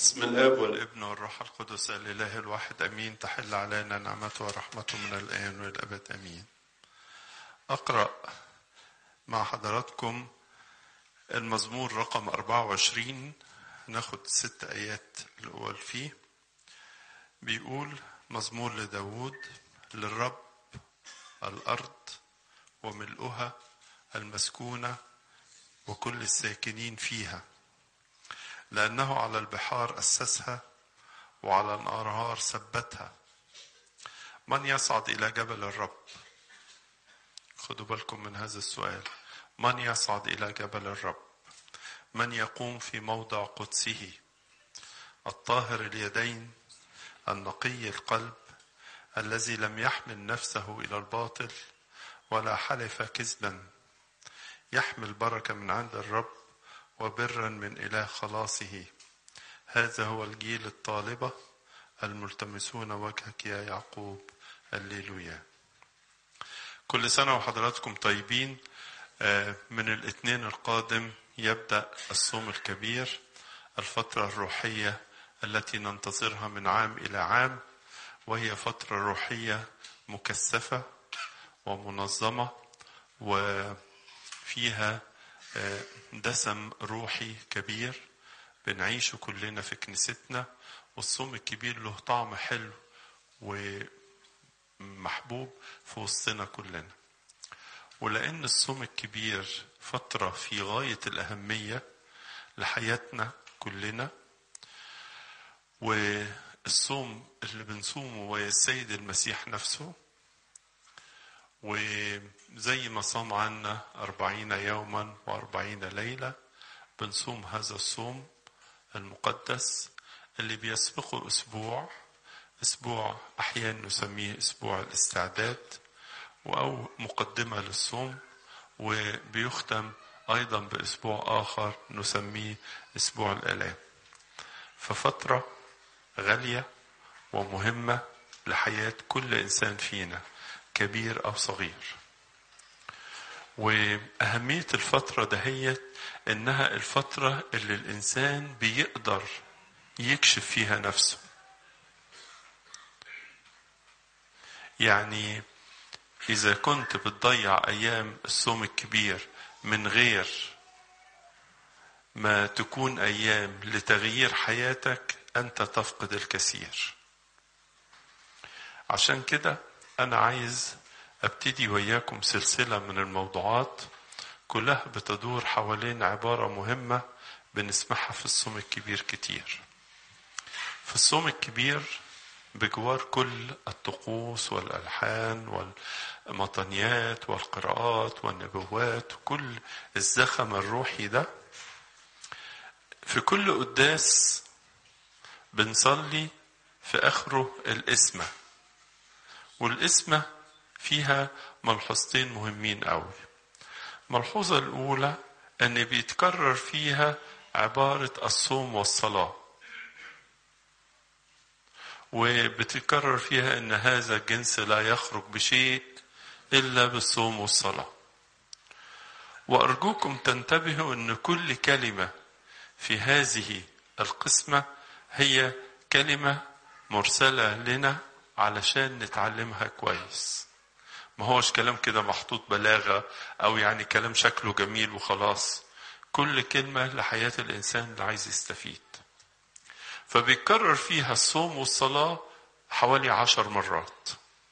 بسم الاب والابن والروح القدس الاله الواحد امين تحل علينا نعمته ورحمته من الان والابد امين اقرا مع حضراتكم المزمور رقم 24 ناخد ست ايات الاول فيه بيقول مزمور لداود للرب الارض وملؤها المسكونه وكل الساكنين فيها لأنه على البحار أسسها وعلى الأنهار ثبتها من يصعد إلى جبل الرب خدوا بالكم من هذا السؤال من يصعد إلى جبل الرب من يقوم في موضع قدسه الطاهر اليدين النقي القلب الذي لم يحمل نفسه إلى الباطل ولا حلف كذبا يحمل بركة من عند الرب وبرا من إله خلاصه هذا هو الجيل الطالبة الملتمسون وجهك يا يعقوب الليلويا كل سنة وحضراتكم طيبين من الاثنين القادم يبدأ الصوم الكبير الفترة الروحية التي ننتظرها من عام إلى عام وهي فترة روحية مكثفة ومنظمة وفيها دسم روحي كبير بنعيشه كلنا في كنيستنا والصوم الكبير له طعم حلو ومحبوب في وسطنا كلنا ولأن الصوم الكبير فترة في غاية الأهمية لحياتنا كلنا والصوم اللي بنصومه ويا السيد المسيح نفسه وزي ما صام عنا أربعين يوما وأربعين ليلة بنصوم هذا الصوم المقدس اللي بيسبقه أسبوع أسبوع أحيانا نسميه أسبوع الاستعداد أو مقدمة للصوم وبيختم أيضا بأسبوع آخر نسميه أسبوع الآلام ففترة غالية ومهمة لحياة كل إنسان فينا كبير أو صغير وأهمية الفترة دهيت إنها الفترة اللي الإنسان بيقدر يكشف فيها نفسه يعني إذا كنت بتضيع أيام الصوم الكبير من غير ما تكون أيام لتغيير حياتك أنت تفقد الكثير عشان كده أنا عايز أبتدي وياكم سلسلة من الموضوعات كلها بتدور حوالين عبارة مهمة بنسمعها في الصوم الكبير كتير. في الصوم الكبير بجوار كل الطقوس والألحان والمطنيات والقراءات والنبوات وكل الزخم الروحي ده في كل قداس بنصلي في آخره الإسمة والإسمة فيها ملحوظتين مهمين قوي الملحوظة الأولى أن بيتكرر فيها عبارة الصوم والصلاة وبتتكرر فيها أن هذا الجنس لا يخرج بشيء إلا بالصوم والصلاة وأرجوكم تنتبهوا أن كل كلمة في هذه القسمة هي كلمة مرسلة لنا علشان نتعلمها كويس ما هوش كلام كده محطوط بلاغة أو يعني كلام شكله جميل وخلاص كل كلمة لحياة الإنسان اللي عايز يستفيد فبيتكرر فيها الصوم والصلاة حوالي عشر مرات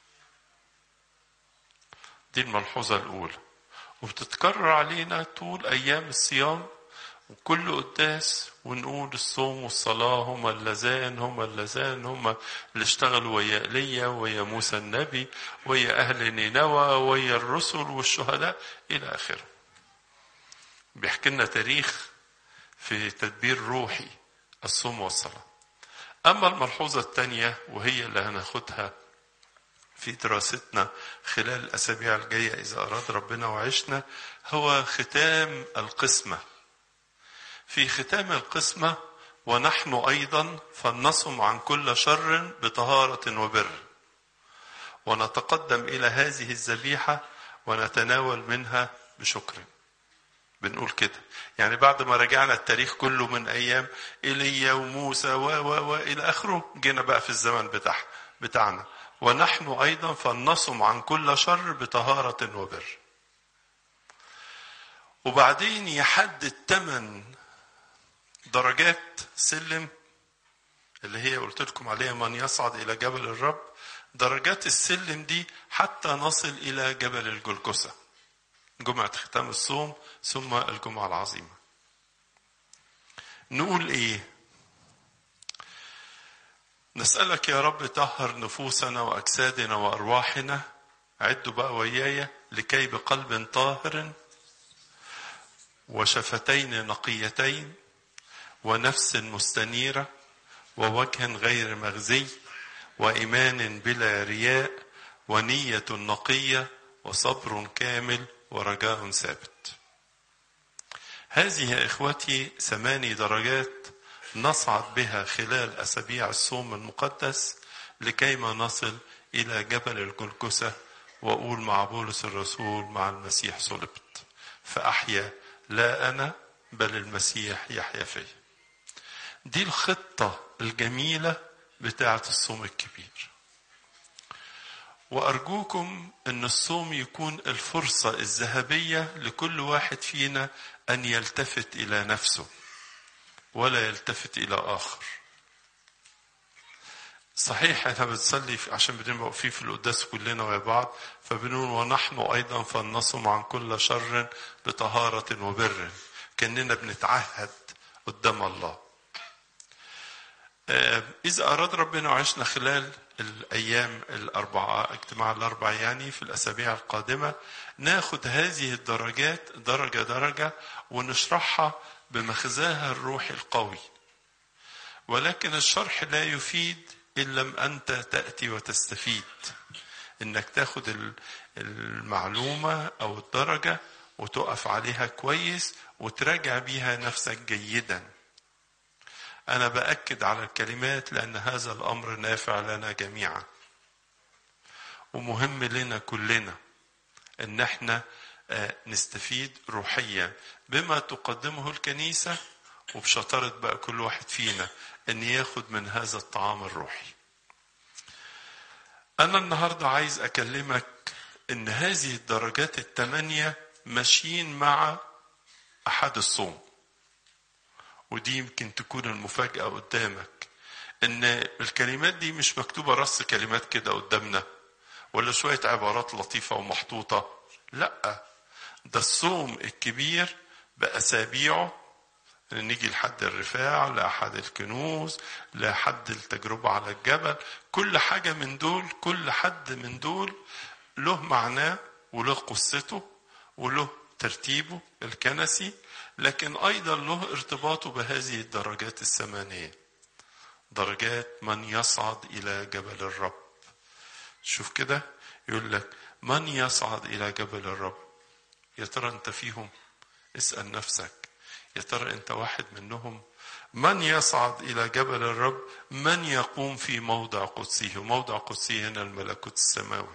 دي الملحوظة الأولى وبتتكرر علينا طول أيام الصيام وكل قداس ونقول الصوم والصلاة هما اللذان هما اللذان هما اللي اشتغلوا ويا ايليا ويا موسى النبي ويا أهل نينوى ويا الرسل والشهداء إلى آخره بيحكي لنا تاريخ في تدبير روحي الصوم والصلاة أما الملحوظة الثانية وهي اللي هناخدها في دراستنا خلال الأسابيع الجاية إذا أراد ربنا وعشنا هو ختام القسمة في ختام القسمة ونحن أيضا فلنصم عن كل شر بطهارة وبر ونتقدم إلى هذه الذبيحة ونتناول منها بشكر بنقول كده يعني بعد ما رجعنا التاريخ كله من ايام ايليا وموسى و و و الى اخره جينا بقى في الزمن بتاع بتاعنا ونحن ايضا فلنصم عن كل شر بطهاره وبر وبعدين يحدد ثمان درجات سلم اللي هي قلت لكم عليها من يصعد الى جبل الرب درجات السلم دي حتى نصل الى جبل الجلجسه جمعه ختام الصوم ثم الجمعه العظيمه نقول ايه نسالك يا رب طهر نفوسنا واجسادنا وارواحنا عدوا بقى وياي لكي بقلب طاهر وشفتين نقيتين ونفس مستنيره ووجه غير مغزي وايمان بلا رياء ونيه نقيه وصبر كامل ورجاء ثابت هذه يا اخوتي ثماني درجات نصعد بها خلال اسابيع الصوم المقدس لكيما نصل الى جبل الجلجسه واقول مع بولس الرسول مع المسيح صلبت فاحيا لا انا بل المسيح يحيا فيا دي الخطه الجميله بتاعه الصوم الكبير وارجوكم ان الصوم يكون الفرصه الذهبيه لكل واحد فينا ان يلتفت الى نفسه ولا يلتفت الى اخر صحيح احنا بنصلي عشان بنبقى واقفين في القداس كلنا ويا بعض فبنقول ونحن ايضا فلنصم عن كل شر بطهاره وبر كاننا بنتعهد قدام الله إذا أراد ربنا وعشنا خلال الأيام الأربعة اجتماع الأربع يعني في الأسابيع القادمة ناخد هذه الدرجات درجة درجة ونشرحها بمخزاها الروحي القوي ولكن الشرح لا يفيد إن لم أنت تأتي وتستفيد إنك تاخد المعلومة أو الدرجة وتقف عليها كويس وتراجع بيها نفسك جيداً أنا بأكد على الكلمات لأن هذا الأمر نافع لنا جميعا ومهم لنا كلنا إن احنا نستفيد روحيا بما تقدمه الكنيسة وبشطارة بقى كل واحد فينا إن ياخد من هذا الطعام الروحي أنا النهاردة عايز أكلمك إن هذه الدرجات الثمانية ماشيين مع أحد الصوم ودي يمكن تكون المفاجأة قدامك إن الكلمات دي مش مكتوبة رص كلمات كده قدامنا ولا شوية عبارات لطيفة ومحطوطة لا ده الصوم الكبير بأسابيعه نيجي لحد الرفاع لأحد الكنوز لحد التجربة على الجبل كل حاجة من دول كل حد من دول له معناه وله قصته وله ترتيبه الكنسي لكن ايضا له ارتباطه بهذه الدرجات الثمانيه درجات من يصعد الى جبل الرب شوف كده يقول لك من يصعد الى جبل الرب يا ترى انت فيهم اسال نفسك يا ترى انت واحد منهم من يصعد الى جبل الرب من يقوم في موضع قدسه وموضع قدسه هنا الملكوت السماوي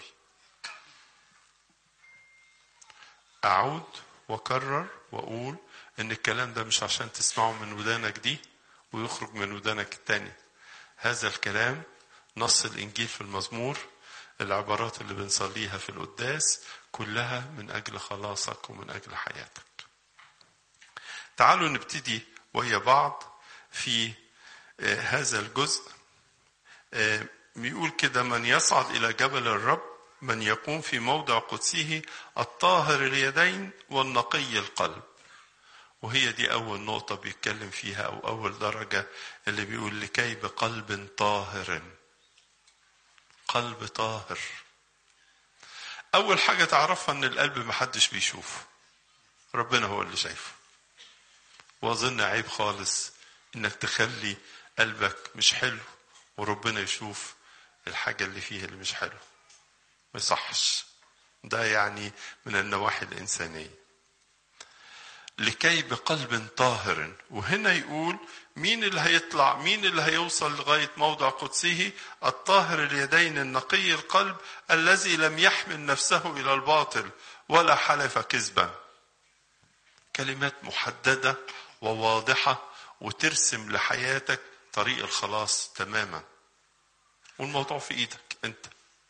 اعود واكرر واقول ان الكلام ده مش عشان تسمعه من ودانك دي ويخرج من ودانك التاني هذا الكلام نص الانجيل في المزمور العبارات اللي بنصليها في القداس كلها من اجل خلاصك ومن اجل حياتك تعالوا نبتدي ويا بعض في هذا الجزء بيقول كده من يصعد الى جبل الرب من يقوم في موضع قدسه الطاهر اليدين والنقي القلب وهي دي أول نقطة بيتكلم فيها أو أول درجة اللي بيقول لكي بقلب طاهر قلب طاهر أول حاجة تعرفها إن القلب محدش بيشوفه ربنا هو اللي شايفه وأظن عيب خالص إنك تخلي قلبك مش حلو وربنا يشوف الحاجة اللي فيه اللي مش حلو ما يصحش ده يعني من النواحي الإنسانية لكي بقلب طاهر وهنا يقول مين اللي هيطلع مين اللي هيوصل لغاية موضع قدسه الطاهر اليدين النقي القلب الذي لم يحمل نفسه إلى الباطل ولا حلف كذبا كلمات محددة وواضحة وترسم لحياتك طريق الخلاص تماما والموضوع في ايدك انت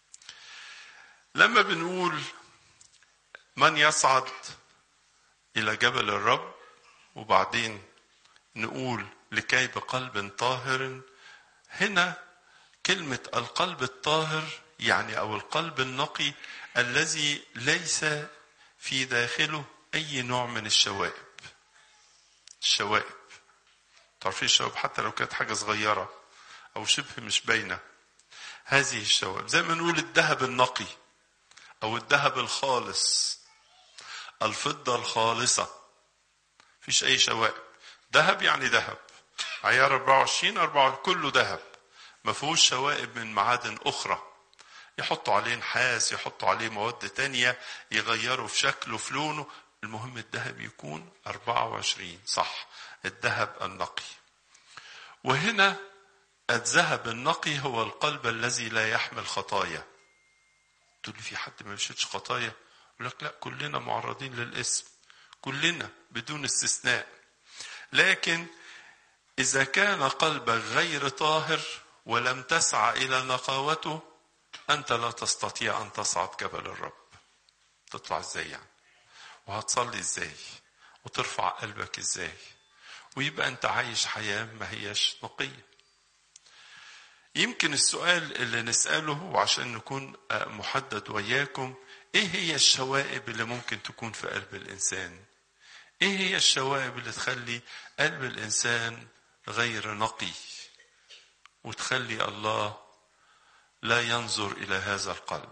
لما بنقول من يصعد الى جبل الرب وبعدين نقول لكي بقلب طاهر هنا كلمة القلب الطاهر يعني أو القلب النقي الذي ليس في داخله أي نوع من الشوائب الشوائب تعرفين الشوائب حتى لو كانت حاجة صغيرة أو شبه مش باينة هذه الشوائب زي ما نقول الذهب النقي أو الذهب الخالص الفضة الخالصة فيش أي شوائب ذهب يعني ذهب عيار 24 4 كله ذهب ما فيهوش شوائب من معادن أخرى يحطوا عليه نحاس يحطوا عليه مواد تانية يغيروا في شكله في لونه المهم الذهب يكون 24 صح الذهب النقي وهنا الذهب النقي هو القلب الذي لا يحمل خطايا تقول لي في حد ما بيشيلش خطايا يقول لك لا كلنا معرضين للاسم كلنا بدون استثناء لكن اذا كان قلبك غير طاهر ولم تسعى الى نقاوته انت لا تستطيع ان تصعد جبل الرب تطلع ازاي يعني وهتصلي ازاي وترفع قلبك ازاي ويبقى انت عايش حياه ما هياش نقيه يمكن السؤال اللي نساله وعشان نكون محدد وياكم ايه هي الشوائب اللي ممكن تكون في قلب الانسان ايه هي الشوائب اللي تخلي قلب الانسان غير نقي وتخلي الله لا ينظر الى هذا القلب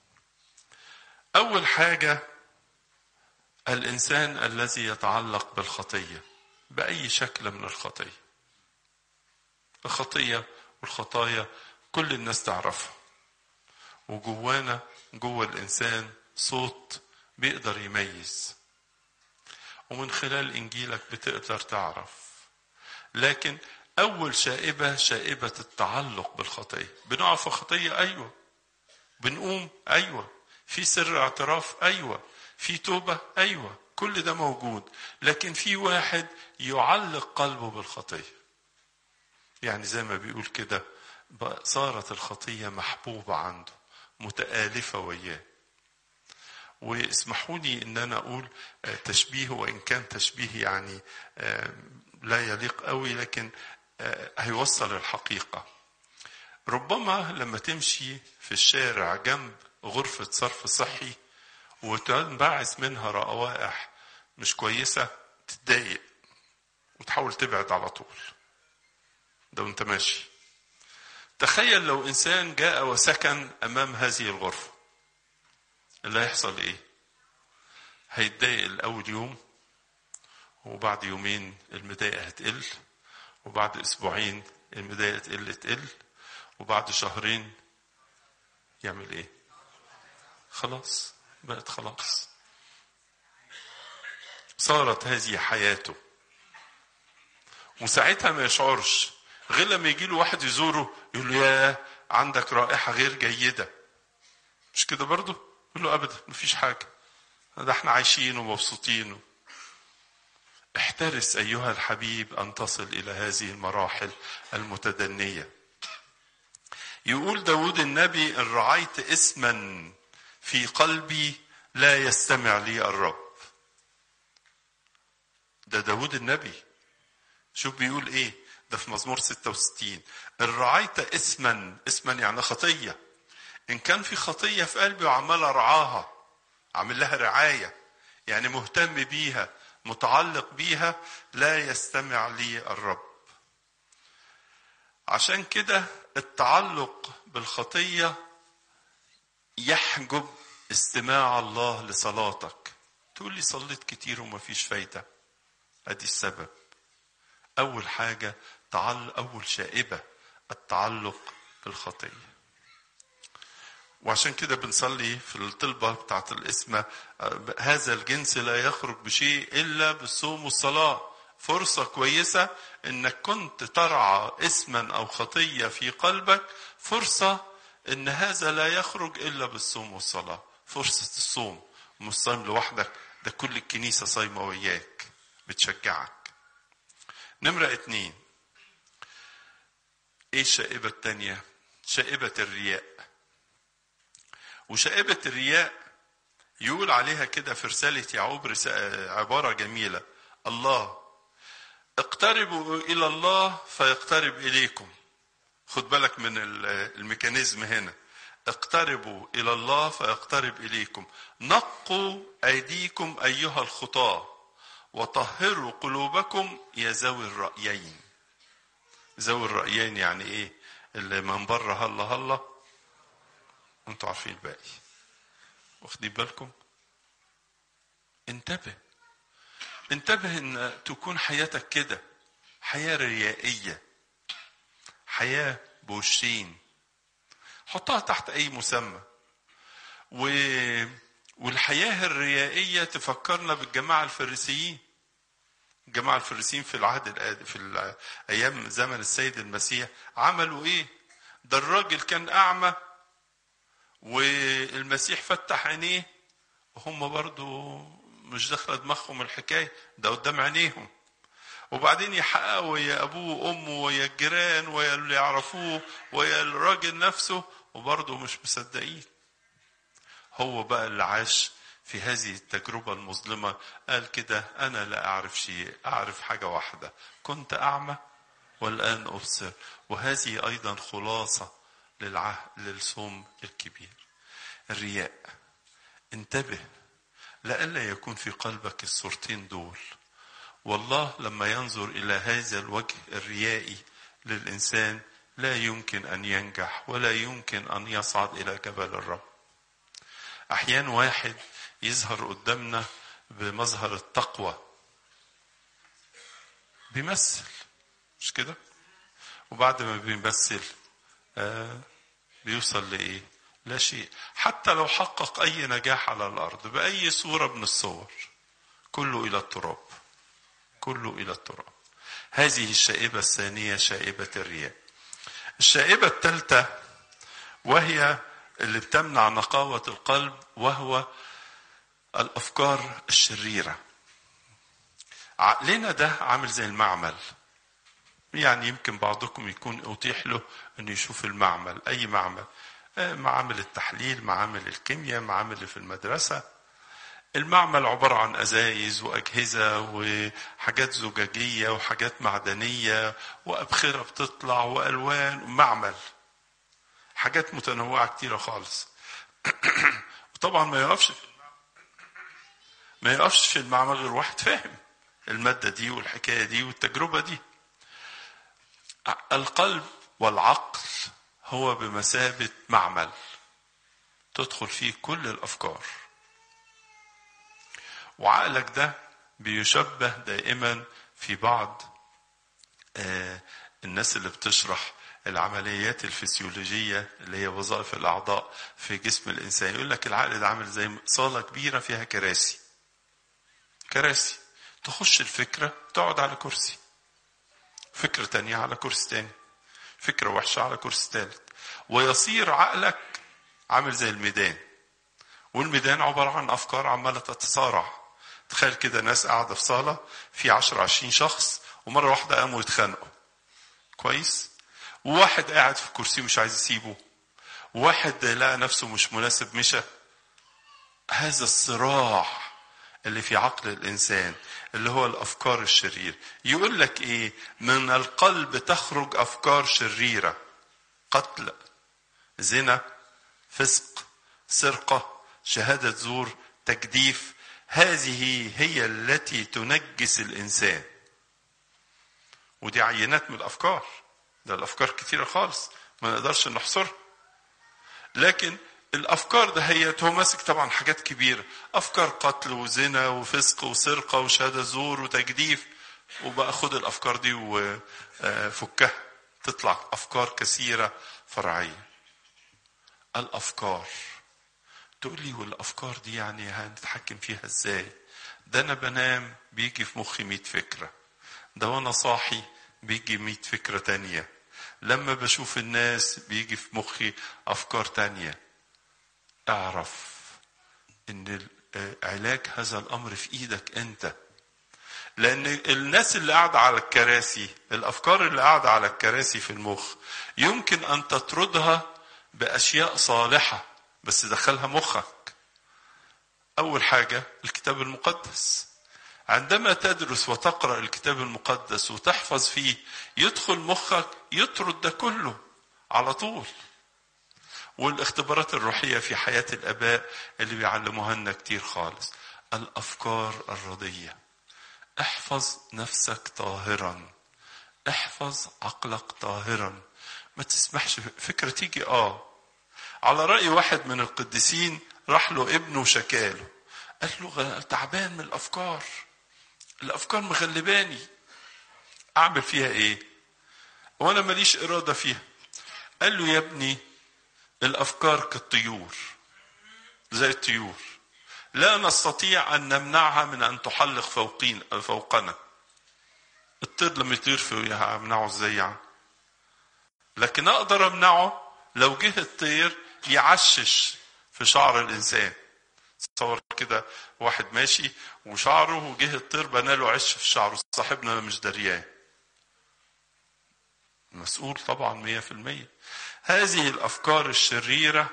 اول حاجه الانسان الذي يتعلق بالخطيه باي شكل من الخطيه الخطيه والخطايا كل الناس تعرفها وجوانا جوه الانسان صوت بيقدر يميز ومن خلال انجيلك بتقدر تعرف لكن اول شائبه شائبه التعلق بالخطيه بنقع في خطيه ايوه بنقوم ايوه في سر اعتراف ايوه في توبه ايوه كل ده موجود لكن في واحد يعلق قلبه بالخطيه يعني زي ما بيقول كده صارت الخطيه محبوبه عنده متآلفه وياه واسمحوا لي ان انا اقول تشبيه وان كان تشبيه يعني لا يليق قوي لكن هيوصل الحقيقه ربما لما تمشي في الشارع جنب غرفه صرف صحي وتنبعث منها روائح مش كويسه تتضايق وتحاول تبعد على طول ده وانت ماشي تخيل لو انسان جاء وسكن امام هذه الغرفه اللي هيحصل ايه هيتضايق الاول يوم وبعد يومين المضايقه هتقل وبعد اسبوعين المضايقه تقل تقل وبعد شهرين يعمل ايه خلاص بقت خلاص صارت هذه حياته وساعتها ما يشعرش غير لما يجي له واحد يزوره يقول له يا عندك رائحه غير جيده مش كده برضه يقول له ابدا مفيش حاجه ده احنا عايشين ومبسوطين احترس ايها الحبيب ان تصل الى هذه المراحل المتدنيه يقول داود النبي ان رعيت اسما في قلبي لا يستمع لي الرب ده داود النبي شوف بيقول ايه ده في مزمور 66 ان رعيت اسما اسما يعني خطيه ان كان في خطيه في قلبي وعمال ارعاها عامل لها رعايه يعني مهتم بيها متعلق بيها لا يستمع لي الرب عشان كده التعلق بالخطيه يحجب استماع الله لصلاتك تقول لي صليت كتير وما فيش فايده ادي السبب اول حاجه تعل اول شائبه التعلق بالخطيه وعشان كده بنصلي في الطلبة بتاعت الاسمة هذا الجنس لا يخرج بشيء إلا بالصوم والصلاة فرصة كويسة إنك كنت ترعى اسما أو خطية في قلبك فرصة إن هذا لا يخرج إلا بالصوم والصلاة فرصة الصوم مش صايم لوحدك ده كل الكنيسة صايمة وياك بتشجعك نمرة اتنين ايه الشائبة التانية شائبة الرياء وشائبة الرياء يقول عليها كده في رسالة يعقوب عبارة جميلة الله اقتربوا إلى الله فيقترب إليكم خد بالك من الميكانيزم هنا اقتربوا إلى الله فيقترب إليكم نقوا أيديكم أيها الخطاة وطهروا قلوبكم يا ذوي الرأيين ذوي الرأيين يعني إيه اللي من بره هلا هلا انتوا عارفين الباقي واخدين بالكم انتبه انتبه ان تكون حياتك كده حياة ريائية حياة بوشين حطها تحت اي مسمى و... والحياة الريائية تفكرنا بالجماعة الفريسيين الجماعة الفريسيين في العهد الآد... في الأيام زمن السيد المسيح عملوا إيه؟ ده الراجل كان أعمى والمسيح فتح عينيه وهم برضو مش داخله دماغهم الحكايه ده قدام عينيهم وبعدين يحققوا ويا ابوه وامه ويا الجيران ويا اللي يعرفوه ويا الراجل نفسه وبرضه مش مصدقين هو بقى اللي عاش في هذه التجربة المظلمة قال كده أنا لا أعرف شيء أعرف حاجة واحدة كنت أعمى والآن أبصر وهذه أيضا خلاصة للعهد للصوم الكبير الرياء انتبه لئلا يكون في قلبك الصورتين دول والله لما ينظر الى هذا الوجه الريائي للانسان لا يمكن ان ينجح ولا يمكن ان يصعد الى جبل الرب احيانا واحد يظهر قدامنا بمظهر التقوى بيمثل مش كده وبعد ما بيمثل آه بيوصل لايه لا شيء حتى لو حقق اي نجاح على الارض باي صوره من الصور كله الى التراب كله الى التراب هذه الشائبه الثانيه شائبه الرياء الشائبه الثالثه وهي اللي بتمنع نقاوه القلب وهو الافكار الشريره عقلنا ده عامل زي المعمل يعني يمكن بعضكم يكون اتيح له انه يشوف المعمل اي معمل معامل التحليل معامل الكيمياء معامل في المدرسة المعمل عبارة عن أزايز وأجهزة وحاجات زجاجية وحاجات معدنية وأبخرة بتطلع وألوان معمل حاجات متنوعة كتيرة خالص وطبعا ما يقفش في المعمل ما يقفش في المعمل غير واحد فاهم المادة دي والحكاية دي والتجربة دي القلب والعقل هو بمثابة معمل تدخل فيه كل الأفكار وعقلك ده بيشبه دائما في بعض آه الناس اللي بتشرح العمليات الفسيولوجية اللي هي وظائف الأعضاء في جسم الإنسان يقول لك العقل ده عامل زي صالة كبيرة فيها كراسي كراسي تخش الفكرة تقعد على كرسي فكرة تانية على كرسي تاني فكرة وحشة على كرسي ثالث ويصير عقلك عامل زي الميدان والميدان عبارة عن أفكار عمالة تتصارع تخيل كده ناس قاعدة في صالة في 10 20 شخص ومرة واحدة قاموا يتخانقوا كويس وواحد قاعد في كرسي مش عايز يسيبه واحد لقى نفسه مش مناسب مشى هذا الصراع اللي في عقل الإنسان اللي هو الأفكار الشريرة يقول لك إيه من القلب تخرج أفكار شريرة قتل زنا فسق سرقة شهادة زور تجديف هذه هي التي تنجس الإنسان ودي عينات من الأفكار ده الأفكار كتيرة خالص ما نقدرش نحصرها لكن الافكار ده هي هو ماسك طبعا حاجات كبيره افكار قتل وزنا وفسق وسرقه وشهاده زور وتجديف وبقى خد الافكار دي وفكها تطلع افكار كثيره فرعيه الافكار تقول لي والافكار دي يعني هنتحكم فيها ازاي ده انا بنام بيجي في مخي 100 فكره ده وانا صاحي بيجي 100 فكره تانية لما بشوف الناس بيجي في مخي افكار تانية اعرف ان علاج هذا الامر في ايدك انت لان الناس اللي قاعده على الكراسي الافكار اللي قاعده على الكراسي في المخ يمكن ان تطردها باشياء صالحه بس دخلها مخك اول حاجه الكتاب المقدس عندما تدرس وتقرا الكتاب المقدس وتحفظ فيه يدخل مخك يطرد ده كله على طول والاختبارات الروحيه في حياه الاباء اللي بيعلموها لنا كتير خالص الافكار الرضيه احفظ نفسك طاهرا احفظ عقلك طاهرا ما تسمحش فكره تيجي اه على راي واحد من القديسين راح له ابنه وشكاله قال له تعبان من الافكار الافكار مغلباني اعمل فيها ايه وانا ماليش اراده فيها قال له يا ابني الافكار كالطيور زي الطيور لا نستطيع ان نمنعها من ان تحلق فوقين فوقنا الطير لما يطير في همنعه ازاي يعني لكن اقدر امنعه لو جه الطير يعشش في شعر الانسان تصور كده واحد ماشي وشعره وجه الطير بناله عش في شعره صاحبنا مش دريان مسؤول طبعا مية في المية هذه الأفكار الشريرة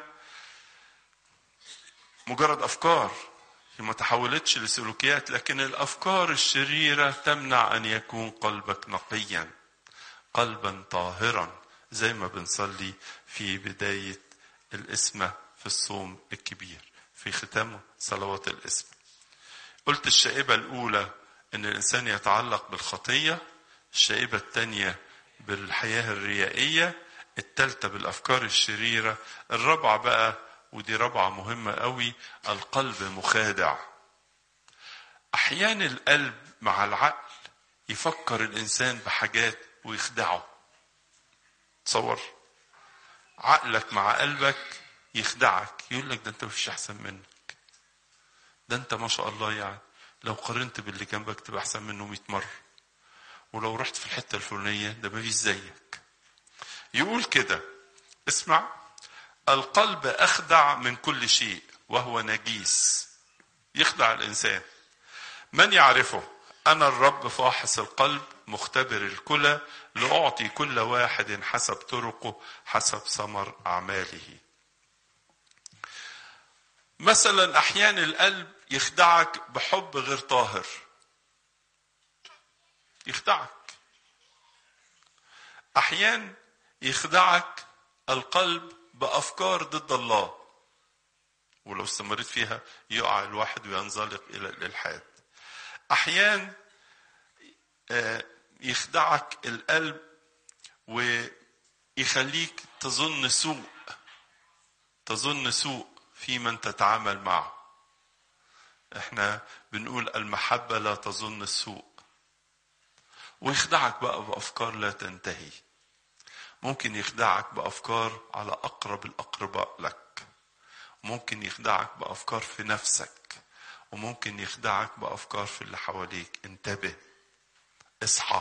مجرد أفكار هي ما تحولتش لسلوكيات لكن الأفكار الشريرة تمنع أن يكون قلبك نقيا قلبا طاهرا زي ما بنصلي في بداية الإسمة في الصوم الكبير في ختام صلوات الاسم قلت الشائبة الأولى أن الإنسان يتعلق بالخطية الشائبة الثانية بالحياة الريائية الثالثة بالأفكار الشريرة الرابعة بقى ودي رابعة مهمة قوي القلب مخادع أحيانا القلب مع العقل يفكر الإنسان بحاجات ويخدعه تصور عقلك مع قلبك يخدعك يقول لك ده انت مفيش احسن منك ده انت ما شاء الله يعني لو قارنت باللي جنبك تبقى احسن منه 100 مره ولو رحت في الحته الفلانيه ده مفيش زيك يقول كده اسمع القلب اخدع من كل شيء وهو نجيس يخدع الانسان من يعرفه انا الرب فاحص القلب مختبر الكلى لاعطي كل واحد حسب طرقه حسب ثمر اعماله مثلا احيانا القلب يخدعك بحب غير طاهر يخدعك احيانا يخدعك القلب بافكار ضد الله ولو استمريت فيها يقع الواحد وينزلق الى الالحاد احيانا يخدعك القلب ويخليك تظن سوء تظن سوء في من تتعامل معه احنا بنقول المحبة لا تظن السوء ويخدعك بقى بأفكار لا تنتهي ممكن يخدعك بأفكار على أقرب الأقرباء لك ممكن يخدعك بأفكار في نفسك وممكن يخدعك بأفكار في اللي حواليك انتبه اصحى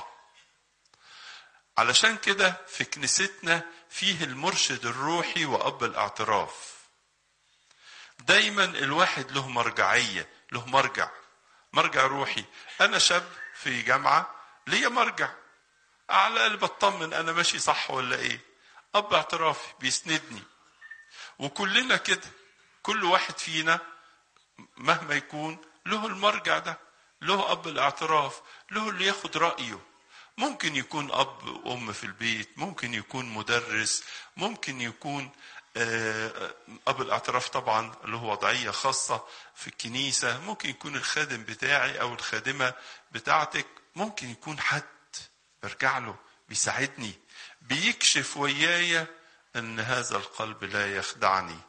علشان كده في كنيستنا فيه المرشد الروحي وأب الاعتراف دايما الواحد له مرجعية له مرجع مرجع روحي أنا شاب في جامعة ليا مرجع على الأقل بطمن أنا ماشي صح ولا إيه أب اعترافي بيسندني وكلنا كده كل واحد فينا مهما يكون له المرجع ده له أب الاعتراف له اللي ياخد رأيه ممكن يكون أب وأم في البيت ممكن يكون مدرس ممكن يكون أب الاعتراف طبعا له وضعية خاصة في الكنيسة ممكن يكون الخادم بتاعي أو الخادمة بتاعتك ممكن يكون حد برجع له بيساعدني بيكشف ويايا أن هذا القلب لا يخدعني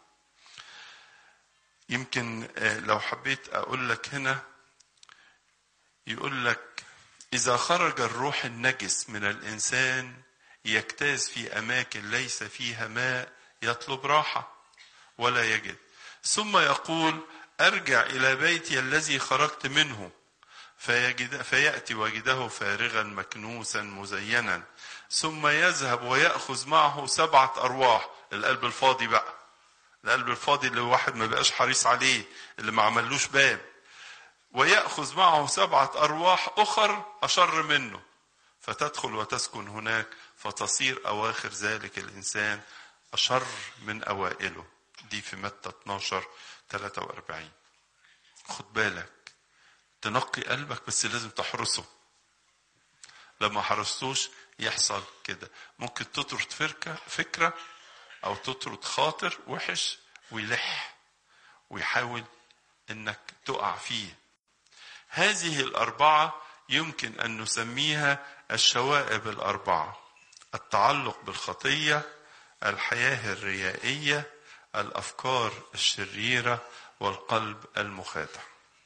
يمكن لو حبيت أقول لك هنا يقول لك إذا خرج الروح النجس من الإنسان يجتاز في أماكن ليس فيها ماء يطلب راحة ولا يجد ثم يقول أرجع إلى بيتي الذي خرجت منه فيجد فيأتي وجده فارغا مكنوسا مزينا ثم يذهب ويأخذ معه سبعة أرواح القلب الفاضي بقى القلب الفاضي اللي واحد ما بقاش حريص عليه اللي ما عملوش باب ويأخذ معه سبعة أرواح أخر أشر منه فتدخل وتسكن هناك فتصير أواخر ذلك الإنسان أشر من أوائله دي في متى 12 43 خد بالك تنقي قلبك بس لازم تحرسه لما حرستوش يحصل كده ممكن تطرد فكرة فكرة أو تطرد خاطر وحش ويلح ويحاول إنك تقع فيه هذه الأربعة يمكن أن نسميها الشوائب الأربعة التعلق بالخطية الحياة الريائية الأفكار الشريرة والقلب المخادع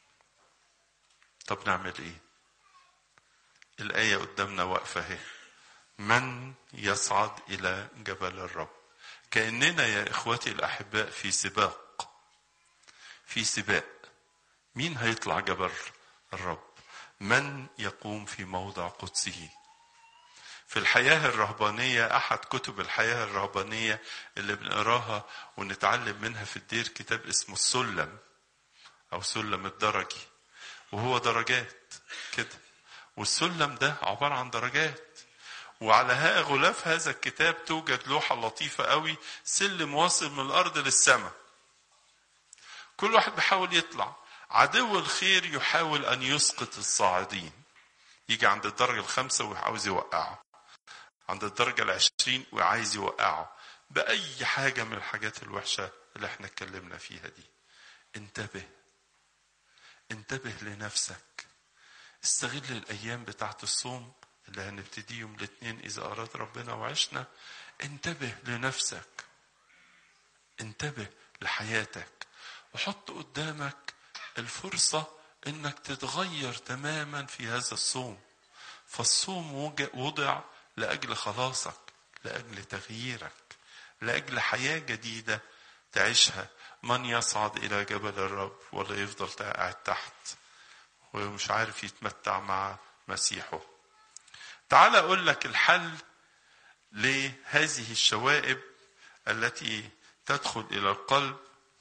طب نعمل إيه الآية قدامنا واقفة اهي من يصعد إلى جبل الرب كأننا يا إخوتي الأحباء في سباق في سباق مين هيطلع جبل الرب من يقوم في موضع قدسه في الحياة الرهبانية أحد كتب الحياة الرهبانية اللي بنقراها ونتعلم منها في الدير كتاب اسمه السلم أو سلم الدرجي وهو درجات كده والسلم ده عبارة عن درجات وعلى ها غلاف هذا الكتاب توجد لوحة لطيفة قوي سلم واصل من الأرض للسماء كل واحد بيحاول يطلع عدو الخير يحاول أن يسقط الصاعدين يجي عند الدرجة الخامسة ويعاوز يوقعه عند الدرجة العشرين وعايز يوقعه بأي حاجة من الحاجات الوحشة اللي احنا اتكلمنا فيها دي انتبه انتبه لنفسك استغل الأيام بتاعت الصوم اللي هنبتدي يوم الاثنين إذا أراد ربنا وعشنا انتبه لنفسك انتبه لحياتك وحط قدامك الفرصة انك تتغير تماما في هذا الصوم فالصوم وضع لأجل خلاصك لأجل تغييرك لأجل حياة جديدة تعيشها من يصعد إلى جبل الرب ولا يفضل قاعد تحت ومش عارف يتمتع مع مسيحه تعال أقول لك الحل لهذه الشوائب التي تدخل إلى القلب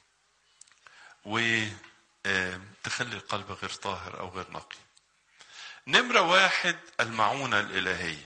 وتخلي القلب غير طاهر أو غير نقي نمرة واحد المعونة الإلهية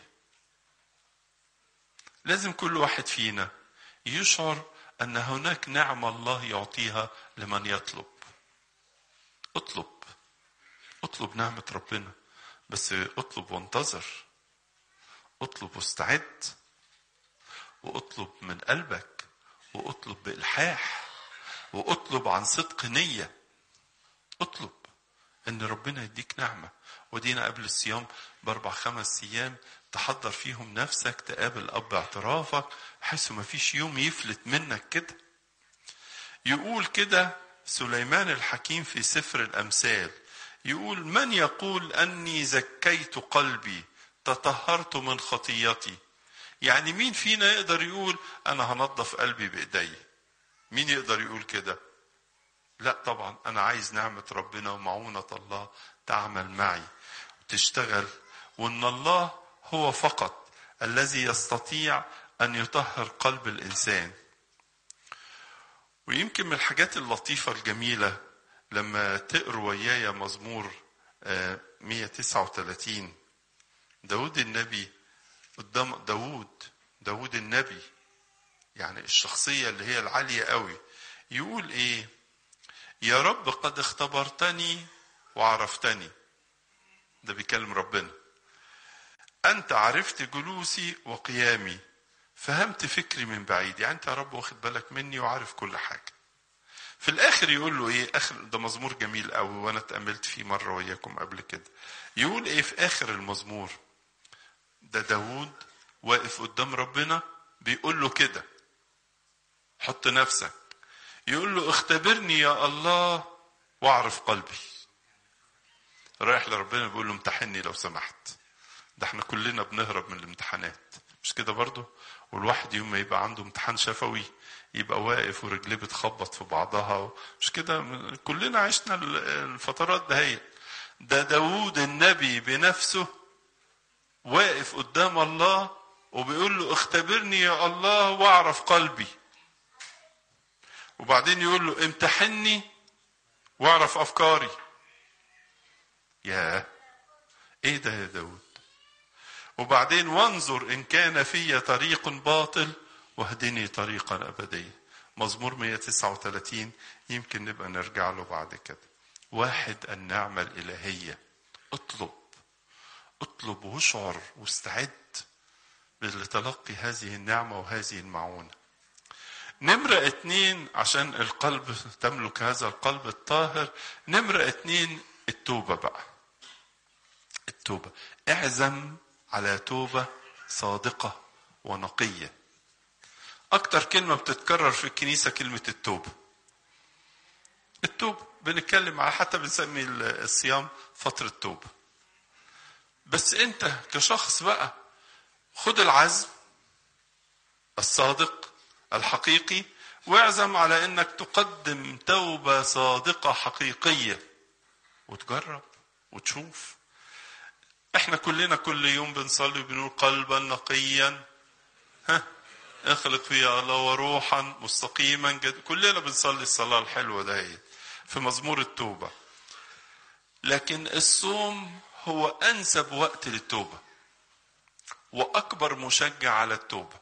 لازم كل واحد فينا يشعر أن هناك نعمة الله يعطيها لمن يطلب اطلب اطلب نعمة ربنا بس اطلب وانتظر اطلب واستعد واطلب من قلبك واطلب بإلحاح واطلب عن صدق نية اطلب ان ربنا يديك نعمة ودينا قبل الصيام باربع خمس ايام تحضر فيهم نفسك تقابل اب اعترافك حيث ما فيش يوم يفلت منك كده يقول كده سليمان الحكيم في سفر الامثال يقول من يقول اني زكيت قلبي تطهرت من خطيتي يعني مين فينا يقدر يقول انا هنظف قلبي بايدي مين يقدر يقول كده لا طبعا انا عايز نعمه ربنا ومعونه الله تعمل معي وتشتغل وان الله هو فقط الذي يستطيع ان يطهر قلب الانسان ويمكن من الحاجات اللطيفه الجميله لما تقروا ويايا مزمور 139 داود النبي قدام داود داود النبي يعني الشخصية اللي هي العالية قوي يقول ايه يا رب قد اختبرتني وعرفتني ده بيكلم ربنا أنت عرفت جلوسي وقيامي فهمت فكري من بعيد يعني أنت يا رب واخد بالك مني وعارف كل حاجة في الآخر يقول له إيه آخر ده مزمور جميل قوي وأنا اتأملت فيه مرة وياكم قبل كده يقول إيه في آخر المزمور ده داوود واقف قدام ربنا بيقول له كده حط نفسك يقول له اختبرني يا الله واعرف قلبي رايح لربنا بيقول له امتحني لو سمحت ده احنا كلنا بنهرب من الامتحانات مش كده برضه والواحد يوم ما يبقى عنده امتحان شفوي يبقى واقف ورجليه بتخبط في بعضها مش كده كلنا عشنا الفترات دهيت ده داوود النبي بنفسه واقف قدام الله وبيقول له اختبرني يا الله واعرف قلبي وبعدين يقول له امتحني واعرف افكاري ياه ايه ده يا داود وبعدين وانظر ان كان في طريق باطل واهدني طريقا ابديا مزمور 139 يمكن نبقى نرجع له بعد كده واحد النعمة الإلهية اطلب اطلب واشعر واستعد لتلقي هذه النعمة وهذه المعونة نمرة اتنين عشان القلب تملك هذا القلب الطاهر نمرة اتنين التوبة بقى التوبة اعزم على توبة صادقة ونقية أكتر كلمة بتتكرر في الكنيسة كلمة التوبة التوبة بنتكلم على حتى بنسمي الصيام فترة توبة بس أنت كشخص بقى خد العزم الصادق الحقيقي واعزم على انك تقدم توبه صادقه حقيقيه وتجرب وتشوف احنا كلنا كل يوم بنصلي وبنقول قلبا نقيا ها اخلق فيها الله وروحا مستقيما جد كلنا بنصلي الصلاه الحلوه دهيت في مزمور التوبه لكن الصوم هو انسب وقت للتوبه واكبر مشجع على التوبه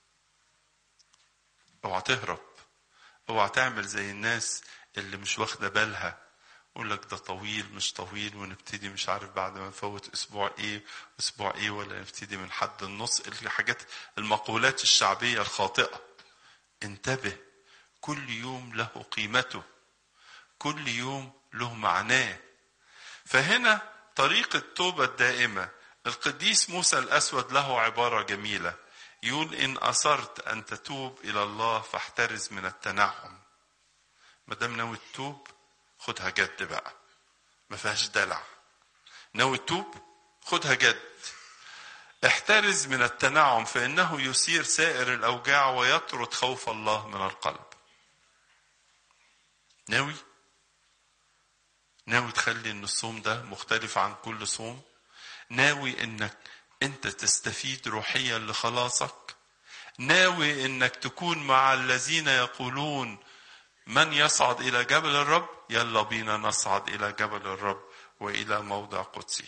اوعى تهرب اوعى تعمل زي الناس اللي مش واخده بالها يقول لك ده طويل مش طويل ونبتدي مش عارف بعد ما نفوت اسبوع ايه اسبوع ايه ولا نبتدي من حد النص الحاجات المقولات الشعبيه الخاطئه انتبه كل يوم له قيمته كل يوم له معناه فهنا طريق التوبه الدائمه القديس موسى الاسود له عباره جميله يقول ان اصرت ان تتوب الى الله فاحترز من التنعم ما دام ناوي تتوب خدها جد بقى ما فيهاش دلع ناوي تتوب خدها جد احترز من التنعم فانه يثير سائر الاوجاع ويطرد خوف الله من القلب ناوي ناوي تخلي ان الصوم ده مختلف عن كل صوم ناوي انك انت تستفيد روحيا لخلاصك ناوي انك تكون مع الذين يقولون من يصعد الى جبل الرب يلا بينا نصعد الى جبل الرب والى موضع قدسي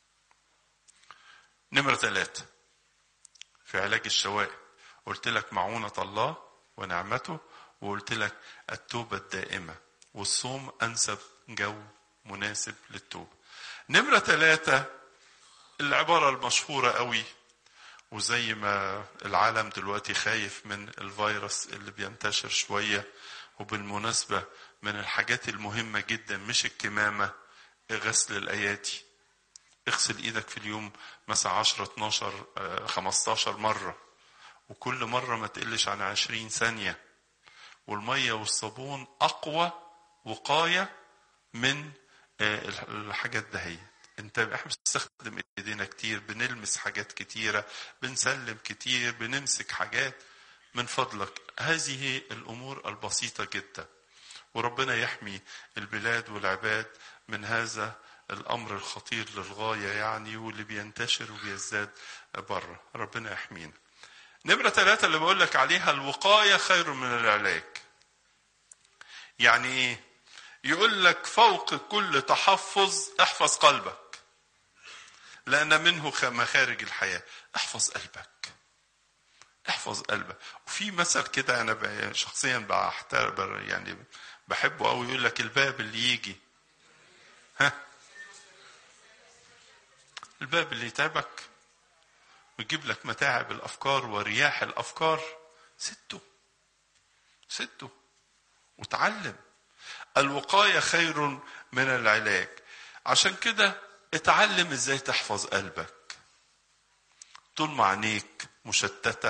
نمرة ثلاثة في علاج الشوائب قلت لك معونة الله ونعمته وقلت لك التوبة الدائمة والصوم أنسب جو مناسب للتوبة نمرة ثلاثة العبارة المشهورة قوي وزي ما العالم دلوقتي خايف من الفيروس اللي بينتشر شوية وبالمناسبة من الحاجات المهمة جدا مش الكمامة غسل الأيادي اغسل ايدك في اليوم مثلا 10 12 15 مرة وكل مرة ما تقلش عن 20 ثانية والمية والصابون أقوى وقاية من الحاجات دهيت انت احنا بنستخدم ايدينا كتير بنلمس حاجات كتيره بنسلم كتير بنمسك حاجات من فضلك هذه الامور البسيطه جدا وربنا يحمي البلاد والعباد من هذا الامر الخطير للغايه يعني واللي بينتشر وبيزداد بره ربنا يحمينا نمره ثلاثة اللي بقول لك عليها الوقاية خير من العلاج يعني ايه يقول لك فوق كل تحفظ احفظ قلبك لأن منه مخارج الحياة احفظ قلبك احفظ قلبك وفي مثل كده أنا شخصيا بحتار يعني بحبه أوي يقول لك الباب اللي يجي ها الباب اللي يتعبك ويجيب لك متاعب الأفكار ورياح الأفكار سته سته وتعلم الوقاية خير من العلاج عشان كده اتعلم ازاي تحفظ قلبك طول ما عينيك مشتتة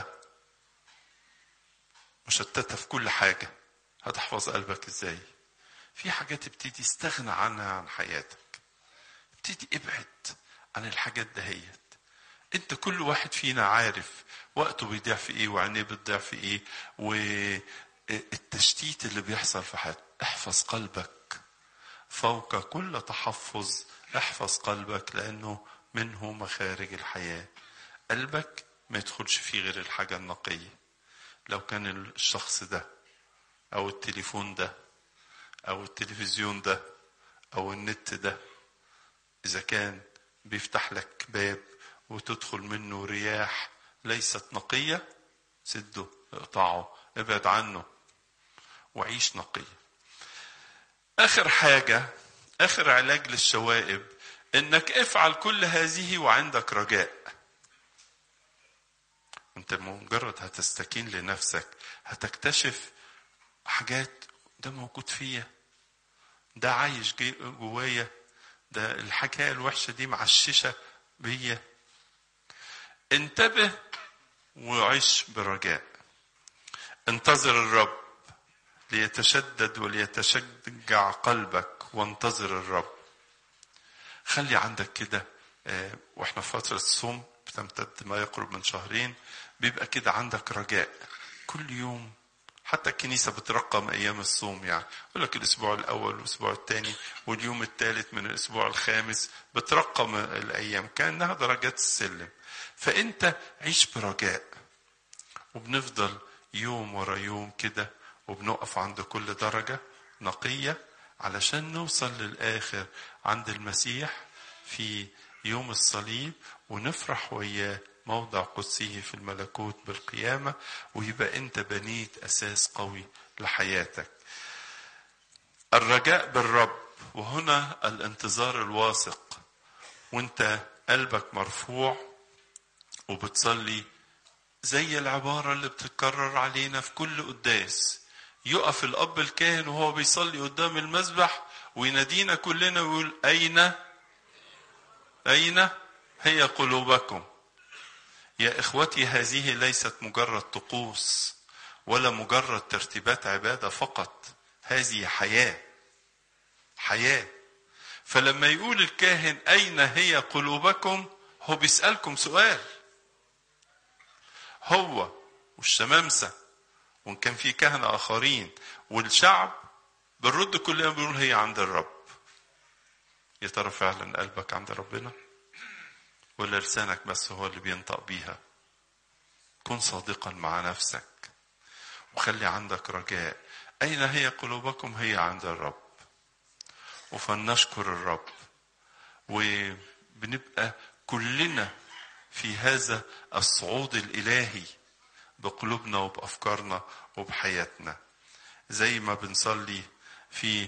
مشتتة في كل حاجة هتحفظ قلبك ازاي في حاجات ابتدي استغنى عنها عن حياتك ابتدي ابعد عن الحاجات دهيت انت كل واحد فينا عارف وقته بيضيع في ايه وعينيه بتضيع في ايه والتشتيت اللي بيحصل في حياتك احفظ قلبك فوق كل تحفظ احفظ قلبك لانه منه مخارج الحياه قلبك ما يدخلش فيه غير الحاجه النقيه لو كان الشخص ده او التليفون ده او التلفزيون ده او النت ده إذا كان بيفتح لك باب وتدخل منه رياح ليست نقية سده اقطعه ابعد عنه وعيش نقي آخر حاجة آخر علاج للشوائب إنك افعل كل هذه وعندك رجاء انت مجرد هتستكين لنفسك هتكتشف حاجات ده موجود فيا ده عايش جوايا ده الحكايه الوحشه دي معششه بيا انتبه وعيش برجاء انتظر الرب ليتشدد وليتشجع قلبك وانتظر الرب خلي عندك كده واحنا في فتره الصوم بتمتد ما يقرب من شهرين بيبقى كده عندك رجاء كل يوم حتى الكنيسة بترقم أيام الصوم يعني يقول لك الأسبوع الأول والأسبوع الثاني واليوم الثالث من الأسبوع الخامس بترقم الأيام كأنها درجات السلم فأنت عيش برجاء وبنفضل يوم ورا يوم كده وبنقف عند كل درجة نقية علشان نوصل للآخر عند المسيح في يوم الصليب ونفرح وياه موضع قدسه في الملكوت بالقيامة ويبقى أنت بنيت أساس قوي لحياتك الرجاء بالرب وهنا الانتظار الواثق وانت قلبك مرفوع وبتصلي زي العبارة اللي بتتكرر علينا في كل قداس يقف الأب الكاهن وهو بيصلي قدام المذبح وينادينا كلنا ويقول أين أين هي قلوبكم يا إخوتي هذه ليست مجرد طقوس ولا مجرد ترتيبات عبادة فقط هذه حياة حياة فلما يقول الكاهن أين هي قلوبكم هو بيسألكم سؤال هو والشمامسة وإن كان في كهنة آخرين والشعب بنرد كلنا بنقول هي عند الرب يا ترى فعلا قلبك عند ربنا ولا لسانك بس هو اللي بينطق بيها كن صادقا مع نفسك وخلي عندك رجاء أين هي قلوبكم هي عند الرب وفلنشكر الرب وبنبقى كلنا في هذا الصعود الإلهي بقلوبنا وبأفكارنا وبحياتنا زي ما بنصلي في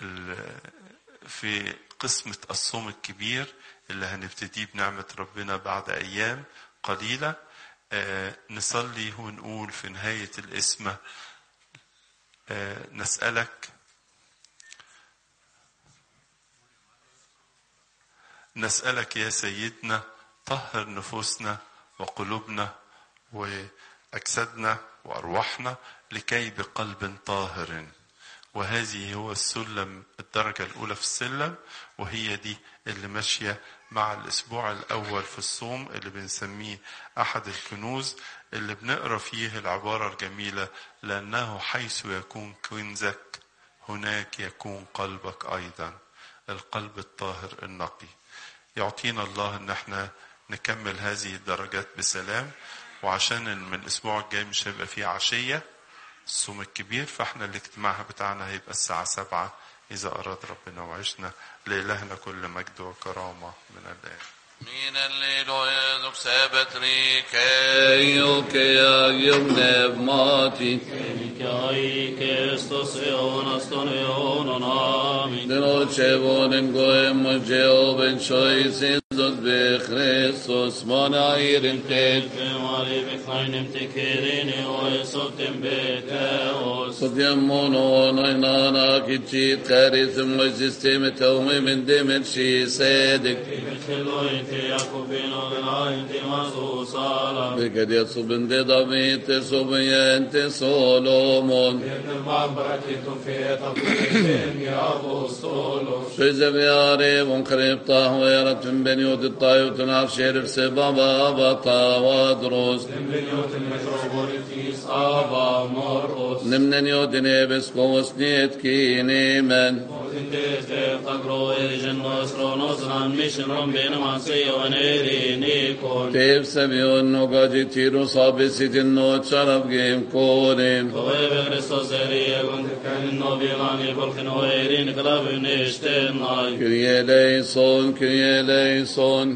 في قسمة الصوم الكبير اللي هنبتديه بنعمة ربنا بعد أيام قليلة آه نصلي ونقول في نهاية الإسمة آه نسألك نسألك يا سيدنا طهر نفوسنا وقلوبنا وأجسادنا وأرواحنا لكي بقلب طاهر وهذه هو السلم الدرجة الأولى في السلم وهي دي اللي ماشية مع الأسبوع الأول في الصوم اللي بنسميه أحد الكنوز اللي بنقرأ فيه العبارة الجميلة لأنه حيث يكون كنزك هناك يكون قلبك أيضا القلب الطاهر النقي يعطينا الله ان احنا نكمل هذه الدرجات بسلام وعشان من الاسبوع الجاي مش هيبقى فيه عشيه الصوم الكبير فاحنا الاجتماع بتاعنا هيبقى الساعه سبعة اذا اراد ربنا وعشنا لالهنا كل مجد وكرامه من الان Min alleluia sabbat rike och jag gjorde matit. Den åtgärden går emot Jehoven choice Jesus be Christus mana irin tel. Sotjamono nainana kichit karism lo sisteme taume min demet shi sedik. Vilket Jesu bende David som inte Solomon. Sjöze vi are von kripta och erat ben يود الطايوت نعرف شرف سبابا بطا ودروس نمنن يود نيبس قوس نيت كيني من تيب سبيون نوغاجي تيرو صابسي جنو شرف جيم كوريم كريه ليسون كريه ليسون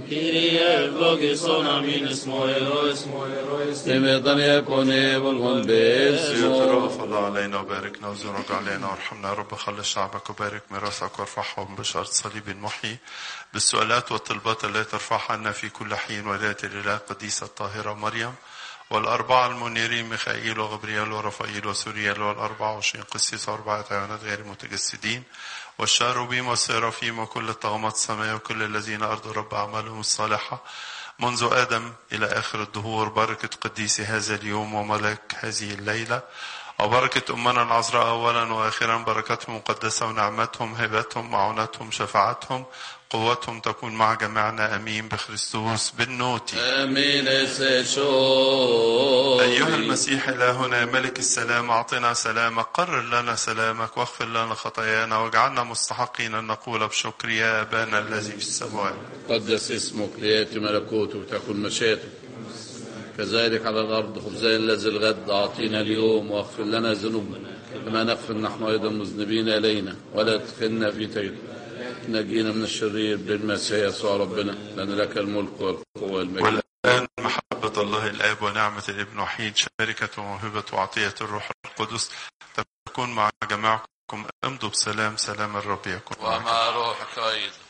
لمدن يكون يبلغن باسمه يترأف الله علينا وباركنا وزرق علينا وارحمنا يا رب خلي شعبك وبارك ميراثك وارفعهم بشرط صليب المحيي بالسؤالات والطلبات التي ترفعها عنا في كل حين ولاية الإله القديسة الطاهرة مريم والأربعة المنيرين ميخائيل وغبريال ورفائيل وسوريال والأربعة وعشرين قسيس وأربعة عيونات غير المتجسدين والشاروبيم والسيرافيم وكل الطغمات السماء وكل الذين أرضوا رب أعمالهم الصالحة منذ آدم إلى آخر الدهور بركة قديس هذا اليوم وملك هذه الليلة وبركة أمنا العذراء أولا وآخرا بركتهم مقدسة ونعمتهم هبتهم معونتهم شفاعتهم قوتهم تكون مع جميعنا أمين بخريستوس بالنوتي امين سيشو أيها المسيح إلهنا يا ملك السلام أعطنا سلامك قرر لنا سلامك واغفر لنا خطايانا واجعلنا مستحقين أن نقول بشكر يا أبانا الذي في السماوات قدس اسمك ليأتي ملكوتك تكن مشيئتك كذلك على الأرض خبزنا الذي الغد أعطينا اليوم واغفر لنا ذنوبنا كما نغفر نحن أيضا مذنبين إلينا ولا تدخلنا في تجربة نجينا من الشرير بالمسيح يسوع ربنا لأن لك الملك والقوة والمجد والآن محبة الله الآب ونعمة الابن وحيد شركة وموهبة وعطية الروح القدس تكون مع جميعكم امضوا بسلام سلام الرب يكون معكم ومع روحك أيضا